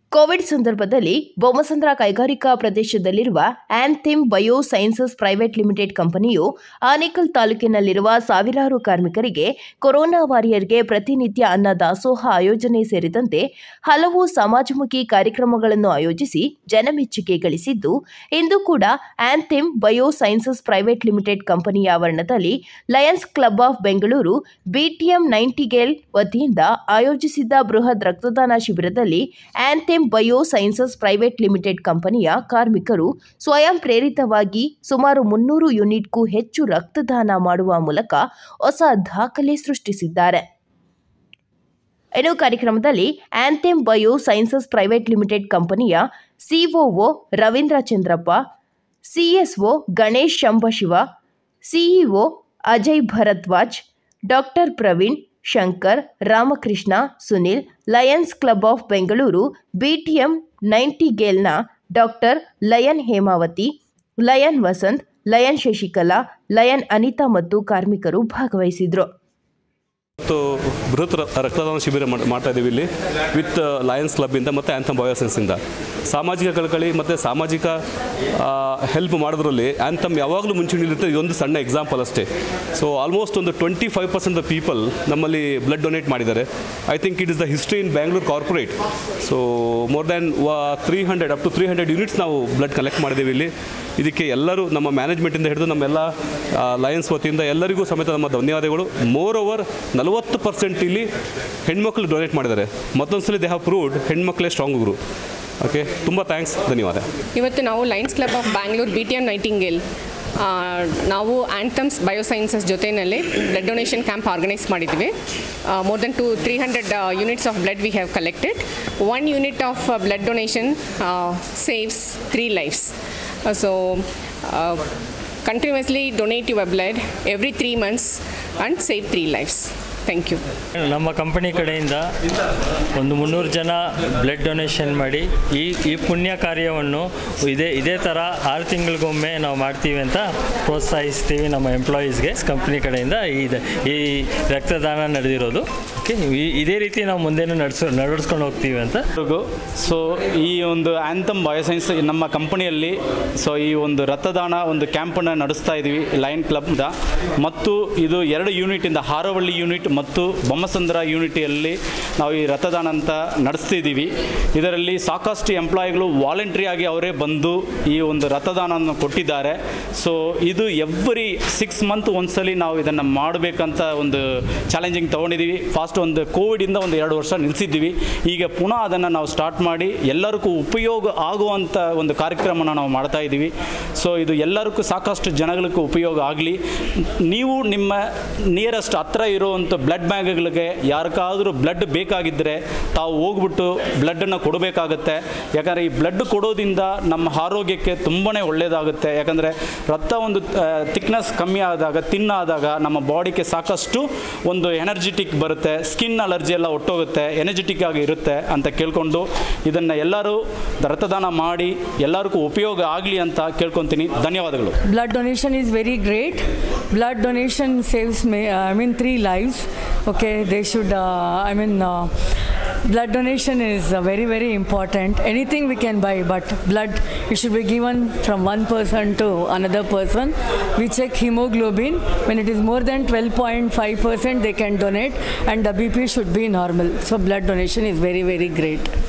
Covid ಸಂದರ್ಭದಲ್ಲಿ ಬೊಮ್ಮಸಂದ್ರ ಕೈಗಾರಿಕಾ ಪ್ರದೇಶದಲ್ಲಿರುವ anthem bio sciences private limited ಕಂಪನಿಯು ಆನೇಕಲ್ ತಾಲೂಕಿನಲ್ಲಿರುವ ಸಾವಿರಾರು ಕಾರ್ಮಿಕರಿಗೆ ಕೊರೋನಾ ವಾರಿಯರ್ಗೆ ಪ್ರತಿನಿತ್ಯ ಅನ್ನ ದಾಸೋಹ ಆಯೋಜನೆ ಸೇರಿದಂತೆ ಹಲವು ಸಮಾಜಮುಖಿ ಕಾರ್ಯಕ್ರಮಗಳನ್ನು ಆಯೋಜಿಸಿ ಜನಮೆಚ್ಚುಗೆ ಗಳಿಸಿದ್ದು ಇಂದು ಕೂಡ anthem bio sciences private limited ಕಂಪನಿಯ ಆವರಣದಲ್ಲಿ lions club of Bengaluru BTM nightingale ವತಿಯಿಂದ ಆಯೋಜಿಸಿದ್ದ ಬೃಹತ್ ರಕ್ತದಾನ ಶಿಬಿರದಲ್ಲಿ anthem bio sciences private limited ಕಂಪನಿಯ ಕಾರ್ಮಿಕರು ಸ್ವಯಂ ಪ್ರೇರಿತವಾಗಿ ಸುಮಾರು ಮುನ್ನೂರು ಯೂನಿಟ್ಗೂ ಹೆಚ್ಚು ರಕ್ತದಾನ ಮಾಡುವ ಮೂಲಕ ಹೊಸ ದಾಖಲೆ ಸೃಷ್ಟಿಸಿದ್ದಾರೆ ಇನ್ನು ಕಾರ್ಯಕ್ರಮದಲ್ಲಿ anthem bio sciences private limited ಕಂಪನಿಯ COO Ravindra Chandrappa CSO Ganesh Shambhashiva CEO Ajay Bharadwaj doctor Praveen Shankar Ramakrishna Sunil lions club of Bengaluru BTM ನೈಂಟಿಗೇಲ್ನ doctor lion Hemavathi lion Vasanth lion Shashikala lion Anita ಮತ್ತು ಕಾರ್ಮಿಕರು ಭಾಗವಹಿಸಿದ್ರು ಮತ್ತು ಬೃಹತ್ ರ- ರಕ್ತದಾನ ಶಿಬಿರ ಮಾಡ್- ಮಾಡ್ತಾ ಇದ್ದೀವಿ ಇಲ್ಲಿ ವಿತ್ ಲಯನ್ಸ್ ಕ್ಲಬ್ಬಿಂದ ಮತ್ತು ಆ್ಯಂಥಮ್ ಬಯೋಸೆನ್ಸಿಂದ ಸಾಮಾಜಿಕ ಕಳಕಳಿ ಮತ್ತು ಸಾಮಾಜಿಕ ಹೆಲ್ಪ್ ಮಾಡೋದ್ರಲ್ಲಿ ಆ್ಯಂಥಮ್ ಯಾವಾಗಲೂ ಮುಂಚೂಣಿಲಿರುತ್ತೆ ಇದೊಂದು ಸಣ್ಣ ಎಕ್ಸಾಂಪಲ್ ಅಷ್ಟೇ ಸೊ ಆಲ್ಮೋಸ್ಟ್ ಒಂದು twenty five percent the people ನಮ್ಮಲ್ಲಿ ಬ್ಲಡ್ ಡೊನೇಟ್ ಮಾಡಿದ್ದಾರೆ I think it is the history in Bangalore corporate so more than three hundred up to three hundred units ನಾವು ಬ್ಲಡ್ ಕಲೆಕ್ಟ್ ಮಾಡಿದ್ದೀವಿ ಇಲ್ಲಿ ಇದಕ್ಕೆ ಎಲ್ಲರೂ ನಮ್ಮ ಮ್ಯಾನೇಜ್ಮೆಂಟಿಂದ ಹಿಡಿದು ನಮ್ಮೆಲ್ಲ ಲಯನ್ಸ್ ವತಿಯಿಂದ ಎಲ್ಲರಿಗೂ ಸಮೇತ ನಮ್ಮ ಧನ್ಯವಾದಗಳು ಮೋರ್ ಓವರ್ ನಲವತ್ತು ಪರ್ಸೆಂಟ್ ಇಲ್ಲಿ ಹೆಣ್ಮಕ್ಳು ಡೊನೇಟ್ ಮಾಡಿದ್ದಾರೆ ಮತ್ತೊಂದು ಸಲ ದೇ ಹ್ಯಾವ್ ಪ್ರೂವ್ಡ್ ಹೆಣ್ಮಕ್ಳೇ ಸ್ಟ್ರಾಂಗ್ ಗುರು ಓಕೆ ತುಂಬ ಥ್ಯಾಂಕ್ಸ್ ಧನ್ಯವಾದ ಇವತ್ತು ನಾವು lions club of Bangalore B T M nightingale ನಾವು ಆ್ಯಂಥಮ್ಸ್ ಬಯೋಸೈನ್ಸಸ್ ಜೊತೆಯಲ್ಲಿ ಬ್ಲಡ್ ಡೊನೇಷನ್ ಕ್ಯಾಂಪ್ ಆರ್ಗನೈಸ್ ಮಾಡಿದ್ವಿ more than two three hundred units of blood we have collected one unit of blood donation saves three lifes so continuously donate your blood every three months and save three lifes thank you ನಮ್ಮ company ಕಡೆಯಿಂದ ಒಂದು ಮುನ್ನೂರು ಜನ blood donation ಮಾಡಿ ಈ ಈ ಪುಣ್ಯ ಕಾರ್ಯವನ್ನು ಇದೇ ಇದೇ ಥರ ಆರು ತಿಂಗಳಿಗೊಮ್ಮೆ ನಾವು ಮಾಡ್ತೀವಿ ಅಂತ ಪ್ರೋತ್ಸಾಹಿಸ್ತೀವಿ ನಮ್ಮ ಎಂಪ್ಲಾಯೀಸ್ಗೆ ಕಂಪ್ನಿ ಕಡೆಯಿಂದ ಈ ಈ ರಕ್ತದಾನ ನಡೆದಿರೋದು ಓಕೆ ಇದೇ ರೀತಿ ನಾವು ಮುಂದೆನೂ ನಡೆಸೋ ನಡ್ಸ್ಕೊಂಡು ಹೋಗ್ತೀವಿ ಅಂತ ಎಲ್ರಿಗೂ ಸೊ ಈ ಒಂದು ಆ್ಯಂಥಮ್ ಬಯೋಸೈನ್ಸ್ ನಮ್ಮ ಕಂಪನಿಯಲ್ಲಿ ಸೊ ಈ ಒಂದು ರಕ್ತದಾನ ಒಂದು ಕ್ಯಾಂಪನ್ನು ನಡೆಸ್ತಾ ಇದ್ದೀವಿ ಲಯನ್ ಕ್ಲಬ್ದ ಮತ್ತು ಇದು ಎರಡು ಯೂನಿಟಿಂದ ಹಾರೋವಳ್ಳಿ ಯೂನಿಟ್ ಮತ್ತು ಬೊಮ್ಮಸಂದ್ರ ಯೂನಿಟಿಯಲ್ಲಿ ನಾವು ಈ ರಕ್ತದಾನ ಅಂತ ನಡೆಸ್ತಿದ್ದೀವಿ ಇದರಲ್ಲಿ ಸಾಕಷ್ಟು ಎಂಪ್ಲಾಯಿಗಳು ವಾಲಂಟ್ರಿಯಾಗಿ ಅವರೇ ಬಂದು ಈ ಒಂದು ರಕ್ತದಾನವನ್ನು ಕೊಟ್ಟಿದ್ದಾರೆ ಸೊ ಇದು ಎವ್ರಿ ಸಿಕ್ಸ್ ಮಂತ್ ಒಂದ್ಸಲಿ ನಾವು ಇದನ್ನು ಮಾಡಬೇಕಂತ ಒಂದು ಚಾಲೆಂಜಿಂಗ್ ತೊಗೊಂಡಿದ್ದೀವಿ ಫಾಸ್ಟ್ ಒಂದು ಕೋವಿಡಿಂದ ಒಂದು ಎರಡು ವರ್ಷ ನಿಲ್ಲಿಸಿದ್ದೀವಿ ಈಗ ಪುನಃ ಅದನ್ನು ನಾವು ಸ್ಟಾರ್ಟ್ ಮಾಡಿ ಎಲ್ಲರಿಗೂ ಉಪಯೋಗ ಆಗುವಂಥ ಒಂದು ಕಾರ್ಯಕ್ರಮನ ನಾವು ಮಾಡ್ತಾ ಇದ್ದೀವಿ ಸೊ ಇದು ಎಲ್ಲರಿಗೂ ಸಾಕಷ್ಟು ಜನಗಳಿಗೆ ಉಪಯೋಗ ಆಗಲಿ ನೀವು ನಿಮ್ಮ ನಿಯರೆಸ್ಟ್ ಹತ್ರ ಇರುವಂಥ ಬ್ಲಡ್ ಬ್ಯಾಂಕ್ಗಳಿಗೆ ಯಾರಿಗಾದರೂ ಬ್ಲಡ್ ಬೇಕಾಗಿದ್ದರೆ ತಾವು ಹೋಗ್ಬಿಟ್ಟು ಬ್ಲಡ್ಡನ್ನು ಕೊಡಬೇಕಾಗತ್ತೆ ಯಾಕಂದರೆ ಈ ಬ್ಲಡ್ ಕೊಡೋದ್ರಿಂದ ನಮ್ಮ ಆರೋಗ್ಯಕ್ಕೆ ತುಂಬಾ ಒಳ್ಳೆಯದಾಗುತ್ತೆ ಯಾಕಂದರೆ ರಕ್ತ ಒಂದು ಥಿಕ್ನೆಸ್ ಕಮ್ಮಿ ಆದಾಗ ತಿನ್ನಾದಾಗ ನಮ್ಮ ಬಾಡಿಗೆ ಸಾಕಷ್ಟು ಒಂದು ಎನರ್ಜಿಟಿಕ್ ಬರುತ್ತೆ ಸ್ಕಿನ್ ಅಲರ್ಜಿ ಎಲ್ಲ ಒಟ್ಟೋಗುತ್ತೆ ಎನರ್ಜೆಟಿಕ್ ಆಗಿ ಇರುತ್ತೆ ಅಂತ ಕೇಳ್ಕೊಂಡು ಇದನ್ನು ಎಲ್ಲರೂ ರಕ್ತದಾನ ಮಾಡಿ ಎಲ್ಲರಿಗೂ ಉಪಯೋಗ ಆಗಲಿ ಅಂತ ಕೇಳ್ಕೊತೀನಿ ಧನ್ಯವಾದಗಳು blood donation is very great blood donation saves me i mean three lives okay they should uh, i mean uh, blood donation is uh, very very important anything we can buy but blood it should be given from one person to another person we check hemoglobin when it is more than 12.5 percent they can donate and the bp should be normal so blood donation is very very great